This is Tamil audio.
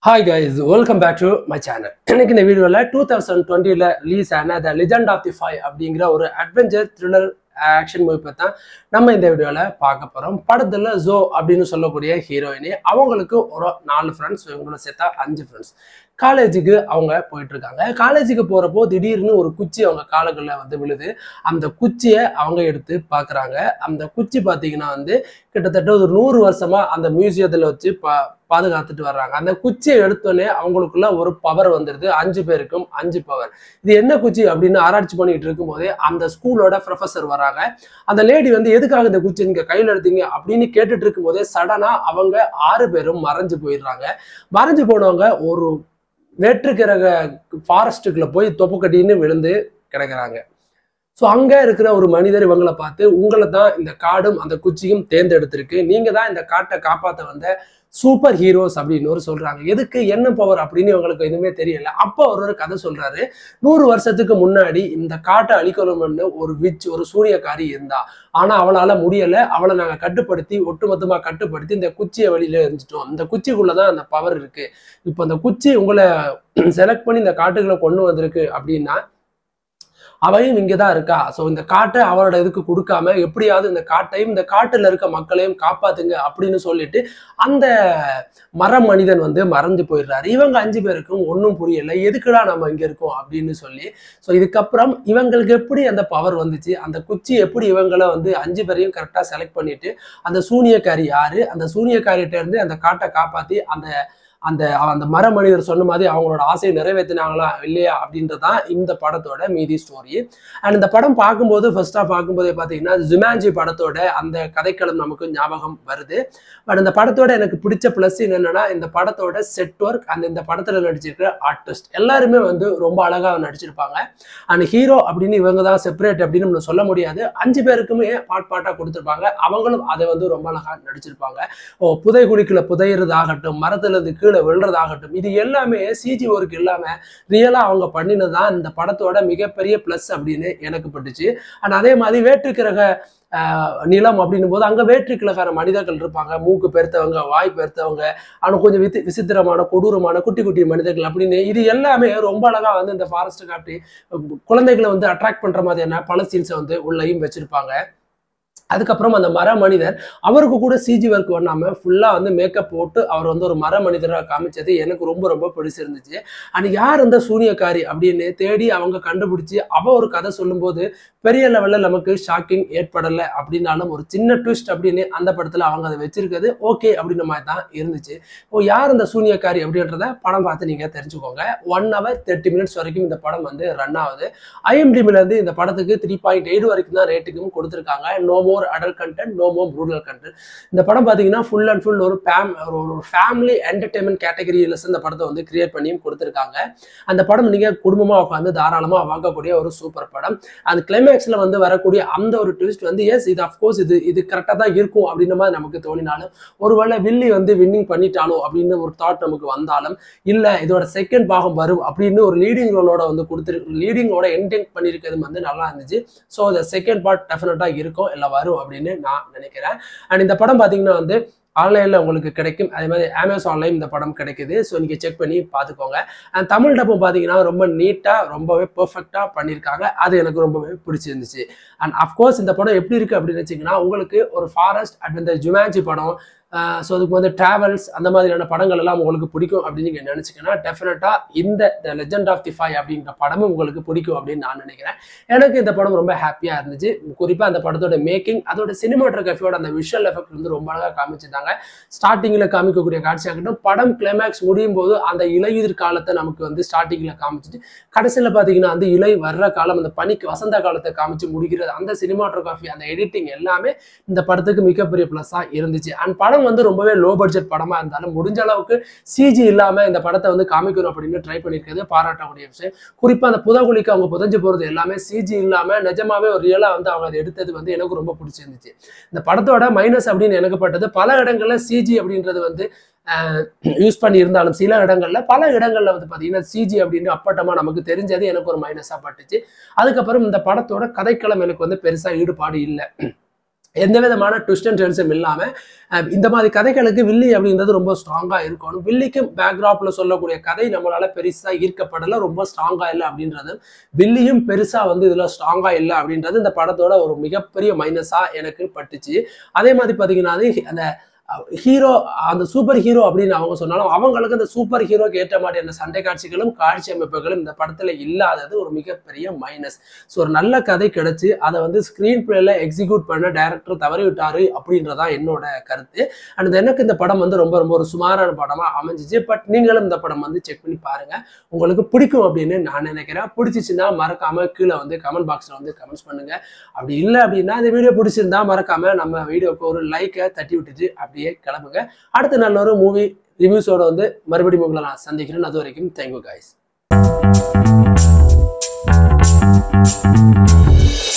hi guys welcome back to my channel இன்னைக்கு இந்த வீடியோவில் டூ தௌசண்ட் டுவெண்ட்டியில் ரிலீஸ் ஆன The Legend of the Five அப்படிங்கிற ஒரு அட்வென்ச்சர் த்ரில்லர் ஆக்ஷன் மூவி பற்றி தான் நம்ம இந்த வீடியோவில் பார்க்க போகிறோம் படத்தில் ஜோ அப்படின்னு சொல்லக்கூடிய ஹீரோயினி அவங்களுக்கு ஒரு நாலு ஃப்ரெண்ட்ஸ் இவங்களோட சேர்த்தா அஞ்சு ஃப்ரெண்ட்ஸ் காலேஜுக்கு அவங்க போயிட்டு இருக்காங்க காலேஜுக்கு போகிறப்போ திடீர்னு ஒரு குச்சி அவங்க காலுக்குள்ள வந்து விழுது அந்த குச்சியை அவங்க எடுத்து பார்க்குறாங்க அந்த குச்சி பார்த்தீங்கன்னா வந்து கிட்டத்தட்ட ஒரு நூறு வருஷமா அந்த மியூசியத்தில் வச்சு பா பாதுகாத்துட்டு வர்றாங்க அந்த குச்சியை எடுத்தோடனே அவங்களுக்குள்ள ஒரு பவர் வந்துடுது அஞ்சு பேருக்கும் அஞ்சு பவர் இது என்ன குச்சி அப்படின்னு ஆராய்ச்சி பண்ணிட்டு இருக்கும்போதே அந்த ஸ்கூலோட ப்ரொஃபசர் வராங்க அந்த லேடி வந்து எதுக்காக இந்த குச்சி நீங்க கையில் எடுத்தீங்க அப்படின்னு கேட்டுட்டு இருக்கும்போதே சடனா அவங்க ஆறு பேரும் மறைஞ்சு போயிடுறாங்க மறைஞ்சு போனவங்க ஒரு வேற்றுக்கிரக ஃபாரஸ்ட்டுக்குள்ள போய் தொப்பு கட்டின்னு விழுந்து கிடக்குறாங்க ஸோ அங்கே இருக்கிற ஒரு மனிதர் இவங்களை பார்த்து உங்களை தான் இந்த காடும் அந்த குச்சியும் தேர்ந்தெடுத்திருக்கு நீங்க தான் இந்த காட்டை காப்பாற்ற வந்த சூப்பர் ஹீரோஸ் அப்படின்னு ஒரு சொல்றாங்க எதுக்கு என்ன பவர் அப்படின்னு இவங்களுக்கு எதுவுமே தெரியல அப்போ ஒரு ஒரு கதை சொல்றாரு நூறு வருஷத்துக்கு முன்னாடி இந்த காட்டை அழிக்கணும்னு ஒரு விச் ஒரு சூரியக்காரி இருந்தா ஆனா அவளால முடியல அவளை நாங்க கட்டுப்படுத்தி ஒட்டுமொத்தமா கட்டுப்படுத்தி இந்த குச்சியை வெளியில எரிஞ்சிட்டோம் இந்த குச்சிக்குள்ளதான் அந்த பவர் இருக்கு இப்போ அந்த குச்சி உங்களை செலக்ட் பண்ணி இந்த காட்டுக்குள்ள கொண்டு வந்திருக்கு அப்படின்னா அவையும் இங்கே தான் இருக்கா ஸோ இந்த காட்டை அவளோட இதுக்கு கொடுக்காம எப்படியாவது இந்த காட்டையும் இந்த காட்டில் இருக்க மக்களையும் காப்பாத்துங்க அப்படின்னு சொல்லிட்டு அந்த மர மனிதன் வந்து மறந்து போயிடுறாரு இவங்க அஞ்சு பேருக்கும் ஒன்றும் புரியல எதுக்குடா நம்ம இங்கே இருக்கோம் அப்படின்னு சொல்லி ஸோ இதுக்கப்புறம் இவங்களுக்கு எப்படி அந்த பவர் வந்துச்சு அந்த குச்சி எப்படி இவங்களை வந்து அஞ்சு பேரையும் கரெக்டாக செலக்ட் பண்ணிட்டு அந்த சூனியக்காரி யாரு அந்த சூனியக்காரிட்ட இருந்து அந்த காட்டை காப்பாற்றி அந்த அந்த அந்த மர மனிதர் சொன்ன மாதிரி அவங்களோட ஆசையை நிறைவேற்றினாங்களா இல்லையா அப்படின்றதான் இந்த படத்தோட மீதி ஸ்டோரி அண்ட் இந்த படம் பார்க்கும்போது ஃபர்ஸ்டா பார்க்கும்போதே பார்த்தீங்கன்னா ஜுமான்ஜி படத்தோட அந்த கதைக்களம் நமக்கு ஞாபகம் வருது பட் இந்த படத்தோட எனக்கு பிடிச்ச ப்ளஸ் என்னன்னா இந்த படத்தோட செட் ஒர்க் அந்த இந்த படத்துல நடிச்சிருக்கிற ஆர்டிஸ்ட் எல்லாருமே வந்து ரொம்ப அழகா நடிச்சிருப்பாங்க அண்ட் ஹீரோ அப்படின்னு இவங்க தான் செப்பரேட் அப்படின்னு நம்ம சொல்ல முடியாது அஞ்சு பேருக்குமே பாட் பாட்டா கொடுத்துருப்பாங்க அவங்களும் அதை வந்து ரொம்ப அழகா நடிச்சிருப்பாங்க ஓ புதை குழிக்குள்ள புதையிறதாகட்டும் மரத்துல இருந்து கீழே விழுறதாகட்டும் இது எல்லாமே சிஜி ஒர்க் இல்லாம ரியலா அவங்க பண்ணினதுதான் இந்த படத்தோட மிகப்பெரிய பிளஸ் அப்படின்னு எனக்கு பட்டுச்சு அண்ட் அதே மாதிரி வேற்றுக்கிரக நிலம் அப்படின்னும் போது அங்க வேற்றுக்கிழக்கான மனிதர்கள் இருப்பாங்க மூக்கு பெருத்தவங்க வாய் பெருத்தவங்க ஆனால் கொஞ்சம் வித்து விசித்திரமான கொடூரமான குட்டி குட்டி மனிதர்கள் அப்படின்னு இது எல்லாமே ரொம்ப அழகா வந்து இந்த ஃபாரஸ்ட் காட்டி குழந்தைகளை வந்து அட்ராக்ட் பண்ற மாதிரியான பல சீன்ஸை வந்து உள்ளேயும் வச்சிருப்பாங்க அதுக்கப்புறம் அந்த மர மனிதர் அவருக்கு கூட சிஜி ஒர்க் பண்ணாம ஃபுல்லா வந்து மேக்கப் போட்டு அவர் வந்து ஒரு மர மனிதராக காமிச்சது எனக்கு ரொம்ப ரொம்ப பிடிச்சிருந்துச்சு அண்ட் யார் இந்த சூனியக்காரி அப்படின்னு தேடி அவங்க கண்டுபிடிச்சு அவ ஒரு கதை சொல்லும்போது பெரிய லெவல்ல நமக்கு ஷாக்கிங் ஏற்படலை அப்படின்னாலும் ஒரு சின்ன ட்விஸ்ட் அப்படின்னு அந்த படத்துல அவங்க அதை வச்சிருக்கிறது ஓகே அப்படின்ற மாதிரி தான் இருந்துச்சு ஓ யார் இந்த சூனியக்காரி அப்படின்றத படம் பார்த்து நீங்க தெரிஞ்சுக்கோங்க ஒன் ஹவர் தேர்ட்டி மினிட்ஸ் வரைக்கும் இந்த படம் வந்து ரன் ஆகுது ஐஎம்டிபில இருந்து இந்த படத்துக்கு த்ரீ பாயிண்ட் எயிட் வரைக்கும் தான் ரேட்டுக்கும் கொடுத்துருக்காங்க no more adult content no more brutal content இந்த படம் பார்த்தீங்கன்னா ஃபுல் அண்ட் ஃபுல் ஒரு ஃபேம் ஒரு ஃபேமிலி என்டர்டைன்மெண்ட் கேட்டகரியில இந்த படத்தை வந்து கிரியேட் பண்ணியும் கொடுத்துருக்காங்க அந்த படம் நீங்க குடும்பமா உட்காந்து தாராளமா பார்க்கக்கூடிய ஒரு சூப்பர் படம் அந்த கிளைமேக்ஸ்ல வந்து வரக்கூடிய அந்த ஒரு ட்விஸ்ட் வந்து எஸ் இது அஃப்கோர்ஸ் இது இது கரெக்டாக தான் இருக்கும் அப்படின்ற மாதிரி நமக்கு தோணினாலும் ஒருவேளை வில்லி வந்து வின்னிங் பண்ணிட்டாலோ அப்படின்னு ஒரு தாட் நமக்கு வந்தாலும் இல்ல இதோட செகண்ட் பாகம் வரும் அப்படின்னு ஒரு லீடிங் ரோலோட வந்து கொடுத்துரு லீடிங்கோட என்டென்ட் பண்ணியிருக்கிறது வந்து நல்லா இருந்துச்சு ஸோ இந்த செகண்ட் பார்ட் டெஃபினட்டா இருக்கும் இல்லை வரும் அப்படின்னு நான் நினைக்கிறேன் அண்ட் இந்த படம் பார்த்தீங்கன்னா வந்து ஆன்லைனில் உங்களுக்கு கிடைக்கும் அதே மாதிரி அமேசான்லையும் இந்த படம் கிடைக்குது ஸோ நீங்கள் செக் பண்ணி பார்த்துக்கோங்க அண்ட் தமிழ் டப்பும் பார்த்தீங்கன்னா ரொம்ப நீட்டாக ரொம்பவே பெர்ஃபெக்டாக பண்ணியிருக்காங்க அது எனக்கு ரொம்பவே பிடிச்சிருந்துச்சு அண்ட் அஃப்கோர்ஸ் இந்த படம் எப்படி இருக்குது அப்படின்னு வச்சிங்கன்னா உங்களுக்கு ஒரு ஃபாரஸ்ட் அண்ட் இந்த ஜுமான்ஜி படம் ஸோ அதுக்கு வந்து ட்ராவல்ஸ் அந்த மாதிரியான படங்கள் எல்லாம் உங்களுக்கு பிடிக்கும் அப்படின்னு நீங்கள் நினச்சிங்கன்னா டெஃபினட்டாக இந்த The Legend of the Five அப்படின்ற படமும் உங்களுக்கு பிடிக்கும் அப்படின்னு நான் நினைக்கிறேன் எனக்கு இந்த படம் ரொம்ப ஹாப்பியாக இருந்துச்சு குறிப்பாக அந்த படத்தோட மேக்கிங் அதோட சினிமாட்டோகிராஃபியோட அந்த விஷுவல் எஃபெக்ட் வந்து ரொம்ப அழகாக காமிச்சிருந்தாங்க ஸ்டார்டிங்கில் காமிக்கக்கூடிய காட்சியாகட்டும் படம் கிளைமேக்ஸ் முடியும் போது அந்த இலையுதிர் காலத்தை நமக்கு வந்து ஸ்டார்டிங்கில் காமிச்சிட்டு கடைசியில் பார்த்தீங்கன்னா அந்த இலை வர்ற காலம் அந்த பனிக்கு வசந்த காலத்தை காமிச்சு முடிக்கிறது அந்த சினிமாட்டோகிராஃபி அந்த எடிட்டிங் எல்லாமே இந்த படத்துக்கு மிகப்பெரிய ப்ளஸ்ஸாக இருந்துச்சு அண்ட் படம் வந்து ரொம்பவே லோ பட்ஜெட் படமாக இருந்தாலும் முடிஞ்ச அளவுக்கு சிஜி இல்லாமல் இந்த படத்தை வந்து காமிக்கணும் அப்படின்னு ட்ரை பண்ணியிருக்கிறது பாராட்டக்கூடிய விஷயம் குறிப்பாக அந்த புதகுலிக்கு அவங்க புதஞ்சு போகிறது எல்லாமே சிஜி இல்லாமல் நிஜமாவே ஒரு ரியலாக வந்து அவங்க அதை எடுத்தது வந்து எனக்கு ரொம்ப பிடிச்சிருந்துச்சு இந்த படத்தோட மைனஸ் அப்படின்னு எனக்கு பட்டது பல இடங்களில் சிஜி அப்படின்றது வந்து யூஸ் பண்ணி இருந்தாலும் சில இடங்கள்ல பல இடங்கள்ல வந்து பாத்தீங்கன்னா சிஜி அப்படின்னு அப்பட்டமா நமக்கு தெரிஞ்சது எனக்கு ஒரு மைனஸா பட்டுச்சு அதுக்கப்புறம் இந்த படத்தோட கதைக்களம் எனக்கு வந்து பெருசா ஈடுபாடு இல்லை எந்த விதமான ட்விஸ்ட் அண்ட் டென்ஸும் இல்லாமல் அஹ் இந்த மாதிரி கதைகளுக்கு வில்லி அப்படின்றது ரொம்ப ஸ்ட்ராங்காக இருக்கணும் வில்லிக்கு பேக்ராப்பில் சொல்லக்கூடிய கதை நம்மளால பெருசாக ஈர்க்கப்படலை ரொம்ப ஸ்ட்ராங்காக இல்லை அப்படின்றது வில்லியும் பெருசாக வந்து இதில் ஸ்ட்ராங்காக இல்லை அப்படின்றது இந்த படத்தோட ஒரு மிகப்பெரிய மைனஸாக எனக்கு பட்டுச்சு அதே மாதிரி பார்த்தீங்கன்னா அது அந்த ஹீரோ அந்த சூப்பர் ஹீரோ அப்படின்னு அவங்க சொன்னாலும் அவங்களுக்கு அந்த சூப்பர் ஹீரோக்கு ஏற்ற மாதிரியான சண்டை காட்சிகளும் காட்சி அமைப்புகளும் இந்த படத்துல இல்லாதது ஒரு மிகப்பெரிய மைனஸ் ஸோ ஒரு நல்ல கதை கிடைச்சு அதை வந்து ஸ்க்ரீன் பிளேல எக்ஸிக்யூட் பண்ண டைரக்டர் தவறி விட்டாரு அப்படின்றதான் என்னோட கருத்து அண்ட் எனக்கு இந்த படம் வந்து ரொம்ப ரொம்ப ஒரு சுமாரான படமா அமைஞ்சிச்சு பட் நீங்களும் இந்த படம் வந்து செக் பண்ணி பாருங்க உங்களுக்கு பிடிக்கும் அப்படின்னு நான் நினைக்கிறேன் பிடிச்சிச்சுன்னா மறக்காம கீழே வந்து கமெண்ட் பாக்ஸ்ல வந்து கமெண்ட்ஸ் பண்ணுங்க அப்படி இல்லை அப்படின்னா இந்த வீடியோ பிடிச்சிருந்தா மறக்காம நம்ம வீடியோக்கு ஒரு லைக்கை தட்டி விட்டுட்டு அப்படியே கிளம்புங்க அடுத்த நல்ல ஒரு மூவி ரிவ்யூஸோட வந்து மறுபடியும் உங்களை நான் சந்திக்கிறேன் அது வரைக்கும் தேங்க்யூ guys